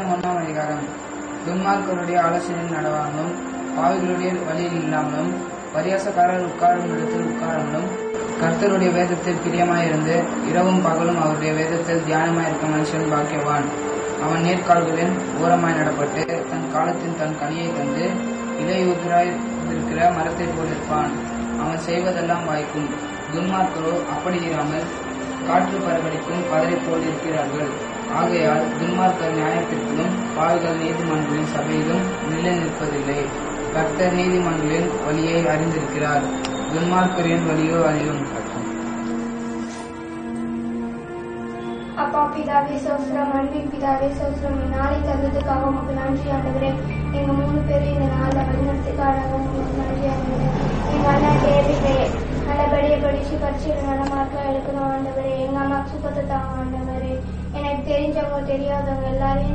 சங்கீதம் ஒன்றாம் அதிகாரம் துன்மார்க்கருடைய ஆலோசனையில் நடவாமலும் பாவிகளுடைய வழியில் இல்லாமலும் பரியாசக்காரர் உட்காரும் இடத்தில் உட்காராமலும் கர்த்தருடைய வேதத்தில் பிரியமாயிருந்து இரவும் பகலும் அவருடைய வேதத்தில் தியானமாயிருக்க மனுஷன் பாக்கியவான் அவன் நேர்கால்களின் ஓரமாய் நடப்பட்டு தன் காலத்தின் தன் கனியை தந்து இலையுதிராய் இருக்கிற மரத்தைப் போலிருப்பான் அவன் செய்வதெல்லாம் வாய்க்கும் துன்மார்க்கரோ அப்படி இராமல் காற்று பரவடிக்கும் பதரை போல் இருக்கிறார்கள் ஆகையால் துன்மார்க்கர் நியாயத்திற்கும் பாவிகள் நீதிமன்றங்களின் சபையிலும் நிலை நிற்பதில்லை கர்த்தர் நீதிமன்றங்களின் வழியை அறிந்திருக்கிறார் துன்மார்க்கரின் வழியோ அறியும் அப்பா பிதாவே சோஸ்திரம் அன்பின் பிதாவே சோஸ்திரம் இந்த நாளை தந்ததுக்காக உங்களுக்கு நன்றி ஆண்டுகிறே எங்க மூணு பேரும் இந்த நாளில் வழிநடத்துக்காக உங்களுக்கு நன்றி ஆண்டுகிறேன் எங்க அண்ணன் டேவிடே நல்லபடியாக படிச்சு பரீட்சையில் நல்ல மார்க்காக எடுக்கணும் ஆண்டவரே எங்க அம்மாவுக்கு சுகத்தை தாங்க ஆண்டவரே எனக்கு தெரிஞ்சவங்க தெரியாதவங்க எல்லாரையும்